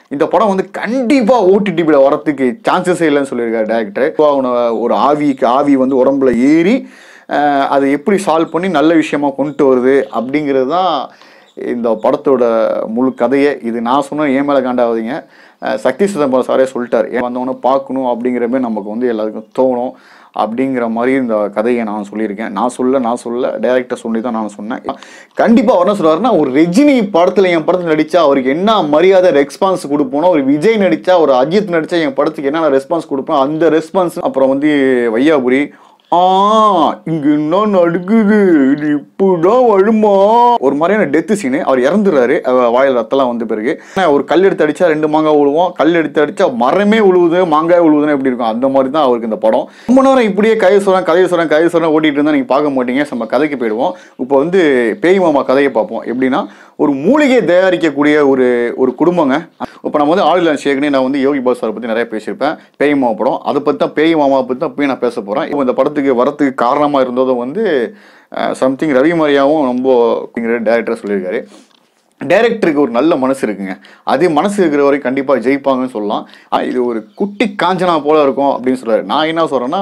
இந்த படம் வந்து கண்டிப்பாக ஓடிடிபியில் வரத்துக்கு சான்சஸே இல்லைன்னு சொல்லியிருக்காரு டேரக்டர் ஒரு ஆவிக்கு ஆவி வந்து உடம்புல ஏறி அஹ், அதை எப்படி சால்வ் பண்ணி நல்ல விஷயமா கொண்டு வருது அப்படிங்கிறது தான் இந்த படத்தோட முழு கதையே இது நான் சொன்ன ஏன் மேலே காண்டாவதுங்க அஹ், சக்தி சிதம்பரம் சாரே சொல்லிட்டார் ஏன் வந்தவொன்னே பார்க்கணும் அப்படிங்கிற மாதிரி நமக்கு வந்து எல்லாருக்கும் தோணும் அப்படிங்கிற மாதிரி இந்த கதையை நான் சொல்லியிருக்கேன் நான் சொல்ல நான் சொல்ல டைரக்டர் சொல்லி தான் நான் சொன்னேன் கண்டிப்பாக அவர் என்ன சொல்றாருன்னா ஒரு ரஜினி படத்தில் என் படத்தில் நடித்தா அவருக்கு என்ன மரியாதை ரெஸ்பான்ஸ் கொடுப்போனோ ஒரு விஜய் நடித்தா ஒரு அஜித் நடித்தா என் படத்துக்கு என்னென்ன ரெஸ்பான்ஸ் கொடுப்போம் அந்த ரெஸ்பான்ஸ் அப்புறம் வந்து வையாபுரி ஆ இங்க என்ன நடக்குது இது இப்படிதான் வருமா ஒரு மாதிரியான டெத்து சீனு அவர் இறந்துடுறாரு அவ- வாயில் ரத்தம்லாம் வந்த பிறகு ஆனா, ஒரு கல் எடுத்து அடிச்சா ரெண்டு மாங்காய் விழுவோம் கல் எடுத்து அடிச்சா மரமே உழுவுது மாங்காய் உழுவுதுன்னா எப்படி இருக்கும் அந்த மாதிரி தான் அவருக்கு இந்த படம் ரொம்ப நேரம் இப்படியே கதை சொல்றேன் கதை சொல்றேன் கதை சொல்றேன் ஓட்டிட்டு இருந்தா நீங்க பார்க்க மாட்டீங்க நம்ம கதைக்கு போயிடுவோம் இப்போ வந்து பேய் மாமா கதையை பார்ப்போம் எப்படின்னா ஒரு மூலிகை தயாரிக்கக்கூடிய ஒரு ஒரு குடும்பங்க இப்போ நம்ம வந்து ஆளுநர் சேகனே நான் வந்து யோகி பாஸ் சாரை பற்றி நிறைய பேசியிருப்பேன் பேய் மாமா படம் அதை பற்றி தான் பேய் மாமா பற்றி தான் போய் நான் பேச போகிறேன் இப்போ இந்த படத்துக்கு வரத்துக்கு காரணமாக இருந்ததும் வந்து சம்திங் ரவி மரியாவும் ரொம்ப டேரக்டர் சொல்லியிருக்காரு டைரக்டருக்கு ஒரு நல்ல மனசு இருக்குங்க அதே மனசு இருக்கிற வரைக்கும் கண்டிப்பாக ஜெயிப்பாங்கன்னு சொல்லலாம் ஆனா, இது ஒரு குட்டி காஞ்சனா போல இருக்கும் அப்படின்னு சொல்றாரு நான் என்ன சொல்கிறேன்னா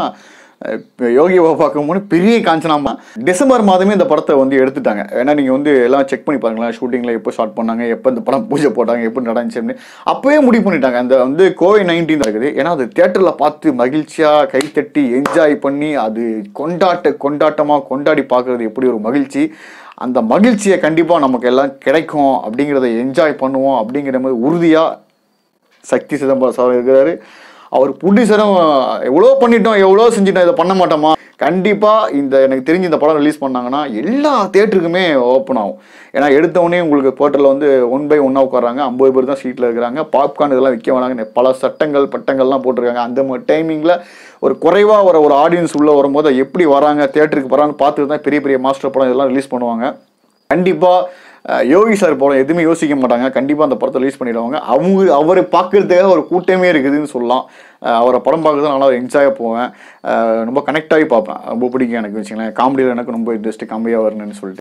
யோகி பாபா பார்க்கும்போது பெரிய காஞ்சனாமா டிசம்பர் மாதமே இந்த படத்தை வந்து எடுத்துட்டாங்க ஏன்னா நீங்கள் வந்து எல்லாம் செக் பண்ணி பாருங்களேன் ஷூட்டிங்கில் எப்போ ஸ்டார்ட் பண்ணாங்க எப்போ இந்த படம் பூஜை போட்டாங்க எப்போ நடந்துச்சுன்னு அப்போவே முடிவு பண்ணிட்டாங்க அந்த வந்து கோவிட் நைன்டீன் இருக்குது ஏன்னா அது தேட்டரில் பார்த்து மகிழ்ச்சியாக கைத்தட்டி என்ஜாய் பண்ணி அது கொண்டாட்ட கொண்டாட்டமாக கொண்டாடி பார்க்குறது எப்படி ஒரு மகிழ்ச்சி அந்த மகிழ்ச்சியை கண்டிப்பாக நமக்கு எல்லாம் கிடைக்கும் அப்படிங்கிறத என்ஜாய் பண்ணுவோம் அப்படிங்கிற மாதிரி உறுதியாக சக்தி சிதம்பரம் சார் இருக்கிறாரு அவர் ப்ரொடியூசரும் எவ்வளோ பண்ணிட்டோம் எவ்வளோ செஞ்சிட்டோம் இதை பண்ண மாட்டோமா கண்டிப்பாக இந்த எனக்கு தெரிஞ்சு இந்த படம் ரிலீஸ் பண்ணாங்கன்னா எல்லா தேட்டருக்குமே ஓப்பன் ஆகும் ஏன்னா எடுத்தவொடனே உங்களுக்கு தேட்டரில் வந்து ஒன் பை ஒன்னாக உட்காராங்க ஐம்பது பேர் தான் சீட்டில் இருக்கிறாங்க பாப்கார்ன் இதெல்லாம் விற்க வேணாங்க பல சட்டங்கள் பட்டங்கள்லாம் போட்டிருக்காங்க அந்த மாதிரி டைமிங்கில் ஒரு குறைவாக வர ஒரு ஆடியன்ஸ் உள்ளே வரும்போது அது எப்படி வராங்க தேட்டருக்கு வரான்னு பார்த்துட்டு தான் பெரிய பெரிய மாஸ்டர் படம் இதெல்லாம் ரிலீஸ் பண்ணுவாங்க கண்டிப்பாக யோகி சார் படம் எதுவுமே யோசிக்க மாட்டாங்க கண்டிப்பாக அந்த படத்தை ரிலீஸ் பண்ணிடுவாங்க அவங்க அவரை பார்க்கறதுக்காக ஒரு கூட்டமே இருக்குதுன்னு சொல்லலாம் அஹ் அவரை படம் பார்க்கறது நல்லா என்ஜாயாக போவேன் அஹ் ரொம்ப கனெக்ட் ஆகி பார்ப்பேன் ரொம்ப பிடிக்கும் எனக்கு வச்சுங்களேன் காமெடியில் எனக்கு ரொம்ப இன்ட்ரெஸ்ட் காமெடியாக வரணும்னு சொல்லிட்டு